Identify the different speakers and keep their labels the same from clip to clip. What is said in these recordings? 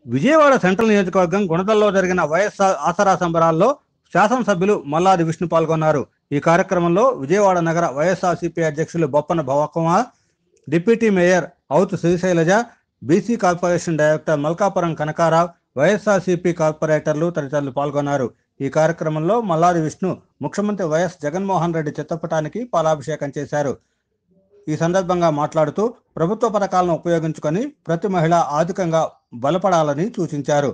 Speaker 1: Vijayawada central నియోజకవర్గం గుణదల్లో జరిగిన వైఎస్ఆర్ ఆసరా సంబరాల్లో శాసనసభ్యులు మల్లాది విష్ణు పాల్గొన్నారు ఈ కార్యక్రమంలో విజయవాడ నగర వైఎస్ఆర్సీపీ అధ్యక్షులు Boppana Bhavakumar deputy mayor Avuthu Srisailaja BC corporation director Malkapuram Kanakarao YSRCP కార్పొరేటర్లు తదితరులు పాల్గొన్నారు ఈ కార్యక్రమంలో మల్లాది విష్ణు ముఖ్యమంత్రి వైఎస్ జగన్మోహన్ రెడ్డి చిత్రపటానికి పాలాభిషేకం చేశారు ఈ సందర్భంగా మాట్లాడుతూ ప్రభుత్వ పథకాలను ఉపయోగించుకొని ప్రతి మహిళ ఆర్థికంగా బలపడాలని సూచించారు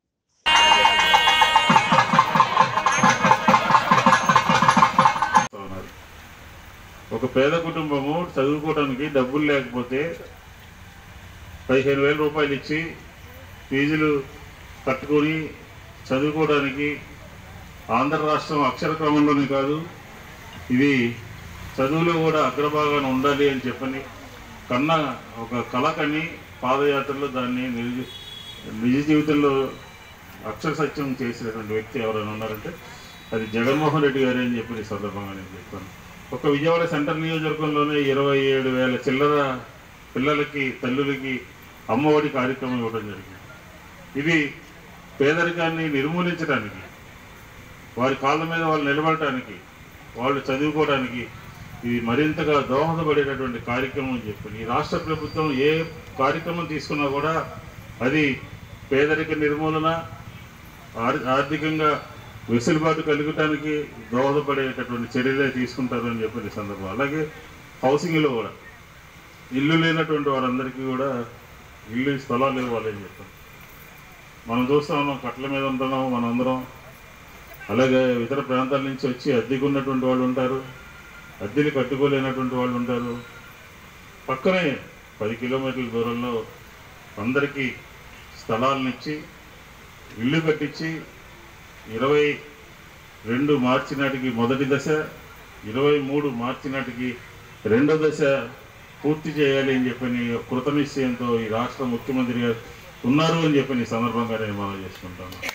Speaker 2: ఉన్నారు ఒక పేద కుటుంబము చదువుకోవడానికి డబ్బులు లేకపోతే పదిహేను వేల రూపాయలు ఇచ్చి ఫీజులు కట్టుకొని చదువుకోవడానికి ఆంధ్ర రాష్ట్రం అక్షర క్రమంలోనే కాదు ఇది చదువులో కూడా అగ్రభాగాన ఉండాలి అని చెప్పని కన్నా ఒక కళ కని పాదయాత్రలో దాన్ని నిజ నిజ జీవితంలో అక్షర సత్యం చేసినటువంటి వ్యక్తి ఎవరైనా ఉన్నారంటే అది జగన్మోహన్ రెడ్డి గారే అని చెప్పి ఈ సందర్భంగా నేను చెప్తాను ఒక విజయవాడ సెంట్రల్ నియోజకవర్గంలోనే ఇరవై ఏడు వేల చిల్లర పిల్లలకి తల్లులకి అమ్మఒడి కార్యక్రమం ఇవ్వడం జరిగింది ఇది పేదరికాన్ని నిర్మూలించడానికి వారి కాళ్ళ మీద వాళ్ళు నిలబడటానికి వాళ్ళు చదువుకోవడానికి ఇది మరింతగా దోహదపడేటటువంటి కార్యక్రమం అని చెప్పి ఈ రాష్ట్ర ప్రభుత్వం ఏ కార్యక్రమం తీసుకున్నా కూడా అది పేదరిక నిర్మూలన ఆర్- ఆర్థికంగా వెసులుబాటు కలుగటానికి దోహదపడేటటువంటి చర్యలే తీసుకుంటారు అని చెప్పిన ఈ సందర్భం అలాగే హౌసింగ్లో కూడా ఇల్లు లేనటువంటి వారందరికీ కూడా ఇల్లు స్థలాలు ఇవ్వాలని చెప్పారు మనం చూస్తా ఉన్నాం కట్ల మీద ఉంటున్నాం మనందరం అలాగే ఇతర ప్రాంతాల నుంచి వచ్చి అద్దెకు ఉన్నటువంటి వాళ్ళు ఉంటారు అద్దెలు కట్టుకోలేనటువంటి వాళ్ళు ఉంటారు పక్కనే పది కిలోమీటర్ల దూరంలో అందరికీ స్థలాలను ఇచ్చి ఇల్లు కట్టించి ఇరవై రెండు మార్చి నాటికి మొదటి దశ ఇరవై మూడు మార్చి నాటికి రెండో దశ పూర్తి చేయాలి అని చెప్పని కృత నిశ్చయంతో ఈ రాష్ట్ర ముఖ్యమంత్రి గారు ఉన్నారు అని చెప్పని ఈ సందర్భంగా నేను మనం చేసుకుంటాను